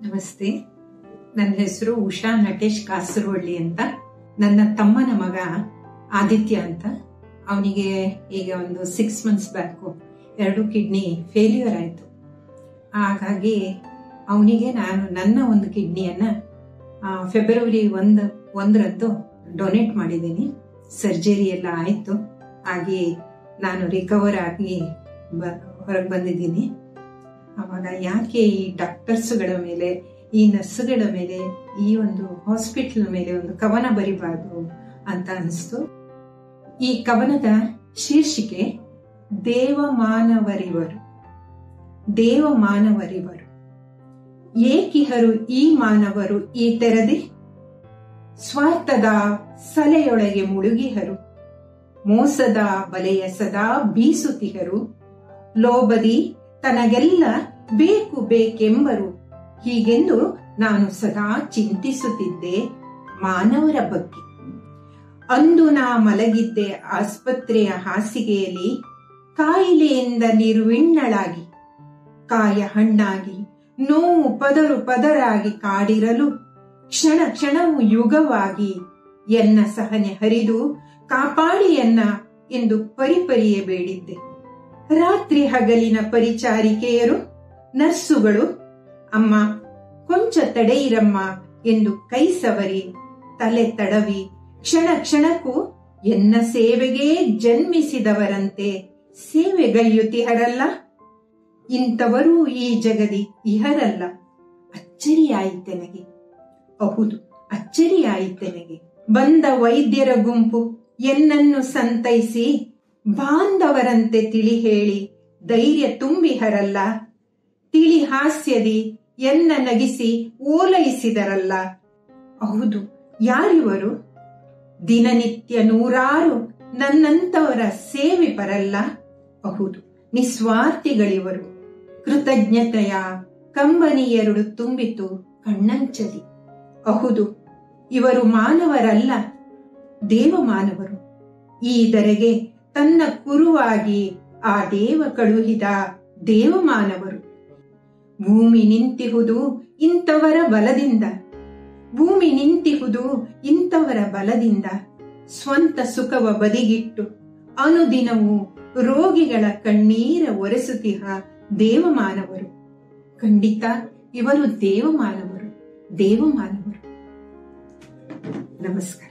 ನಮಸ್ತೆ ನನ್ನ ಹೆಸರು ಉಷಾ ನಟೇಶ್ ಕಾಸರವಳ್ಳಿ ಅಂತ ನನ್ನ ತಮ್ಮನ ಮಗ ಆದಿತ್ಯ ಅಂತ ಅವನಿಗೆ ಈಗ ಒಂದು ಸಿಕ್ಸ್ ಮಂತ್ಸ್ ಬ್ಯಾಕು ಎರಡು ಕಿಡ್ನಿ ಫೇಲ್ಯೂರ್ ಆಯಿತು ಹಾಗಾಗಿ ಅವನಿಗೆ ನಾನು ನನ್ನ ಒಂದು ಕಿಡ್ನಿಯನ್ನ ಫೆಬ್ರವರಿ ಒಂದು ಒಂದರಂದು ಡೊನೇಟ್ ಮಾಡಿದ್ದೀನಿ ಸರ್ಜರಿ ಎಲ್ಲ ಆಯಿತು ಹಾಗೆ ನಾನು ರಿಕವರ್ ಆಗಿ ಹೊರಗೆ ಬಂದಿದ್ದೀನಿ ಅವಾಗ ಯಾಕೆ ಈ ಡಾಕ್ಟರ್ಸ್ಗಳ ಮೇಲೆ ಈ ನರ್ಸ್ಗಳ ಮೇಲೆ ಈ ಒಂದು ಹಾಸ್ಪಿಟಲ್ ಮೇಲೆ ಒಂದು ಕವನ ಬರಿಬಾರ್ದು ಅಂತ ಅನಿಸ್ತು ಈ ಕವನದ ಶೀರ್ಷಿಕೆ ದೇವಮಾನವರಿವರು ದೇವಮಾನವರಿವರು ಏಕಿಹರು ಈ ಮಾನವರು ಈ ತೆರದಿ ಸ್ವಾರ್ಥದ ಸಲೆಯೊಳಗೆ ಮುಳುಗಿಹರು ಮೋಸದ ಬಲೆಯ ಸದಾ ಬೀಸುತ್ತಿಹರು ಲೋಬದಿ ತನಗೆಲ್ಲ ಬೇಕು ಬೇಕೆಂಬರು ಹೀಗೆಂದು ನಾನು ಸದಾ ಚಿಂತಿಸುತ್ತಿದ್ದೆ ಮಾನವರ ಬಗ್ಗೆ ಅಂದು ನಾ ಮಲಗಿದ್ದೆ ಆಸ್ಪತ್ರೆಯ ಹಾಸಿಗೆಯಲ್ಲಿ ಕಾಯಿಲೆಯಿಂದ ನಿರ್ವಿಣ್ಣಳಾಗಿ ಕಾಯ ಹಣ್ಣಾಗಿ ನೋವು ಪದರು ಪದರಾಗಿ ಕಾಡಿರಲು ಕ್ಷಣ ಕ್ಷಣವು ಯುಗವಾಗಿ ಎನ್ನ ಸಹನೆ ಹರಿದು ಕಾಪಾಡಿಯನ್ನ ಎಂದು ಪರಿಪರಿಯೇ ಬೇಡಿದ್ದೆ ರಾತ್ರಿ ಹಗಲಿನ ಪರಿಚಾರಿಕೆಯರು ನರ್ಸುಗಳು ಅಮ್ಮ ಕೊಂಚ ತಡೆಯಿರಮ್ಮ ಎಂದು ಕೈ ಸವರಿ ತಲೆ ತಡವಿ ಕ್ಷಣ ಕ್ಷಣಕ್ಕೂ ಎನ್ನ ಸೇವೆಗೆ ಜನ್ಮಿಸಿದವರಂತೆ ಸೇವೆಗೈಯುತ್ತಿಹರಲ್ಲ ಇಂಥವರೂ ಈ ಜಗದಿ ಇಹರಲ್ಲ ಅಚ್ಚರಿಯಾಯಿತೆನಗೆ ಹೌದು ಅಚ್ಚರಿಯಾಯಿತೆನಗೆ ಬಂದ ವೈದ್ಯರ ಗುಂಪು ಎನ್ನನ್ನು ಸಂತೈಸಿ ಬಾಂಧವರಂತೆ ತಿಳಿ ಹೇಳಿ ಧೈರ್ಯ ತುಂಬಿಹರಲ್ಲ ತಿಳಿ ಹಾಸ್ಯದಿ ಎನ್ನ ನಗಿಸಿ ಓಲೈಸಿದರಲ್ಲ ಹೌದು ಯಾರಿವರು ದಿನನಿತ್ಯ ನೂರಾರು ನನ್ನಂತವರ ಸೇವಿಪರಲ್ಲ ಹೌದು ನಿಸ್ವಾರ್ಥಿಗಳಿವರು ಕೃತಜ್ಞತೆಯ ಕಂಬನಿಯರುಳು ತುಂಬಿತು ಕಣ್ಣಂಚಲಿ ಹೌದು ಇವರು ಮಾನವರಲ್ಲ ದೇವಮಾನವರು ಈ ದರೆಗೆ ತನ್ನ ಕುರುವಾಗಿ ಆ ದೇವ ಕಳುಹಿದ ದೇವಮಾನವರು ಭೂಮಿ ನಿಂತಿಹುದು ಇಂಥವರ ಬಲದಿಂದ ಭೂಮಿ ನಿಂತಿಹುದು ಇಂಥವರ ಬಲದಿಂದ ಸ್ವಂತ ಸುಖವ ಬದಿಗಿಟ್ಟು ಅನುದಿನವೂ ರೋಗಿಗಳ ಕಣ್ಣೀರ ಒರೆಸುತ್ತಿಹ ದೇವಮಾನವರು ಖಂಡಿತ ಇವರು ದೇವಮಾನವರು ದೇವಮಾನವರು ನಮಸ್ಕಾರ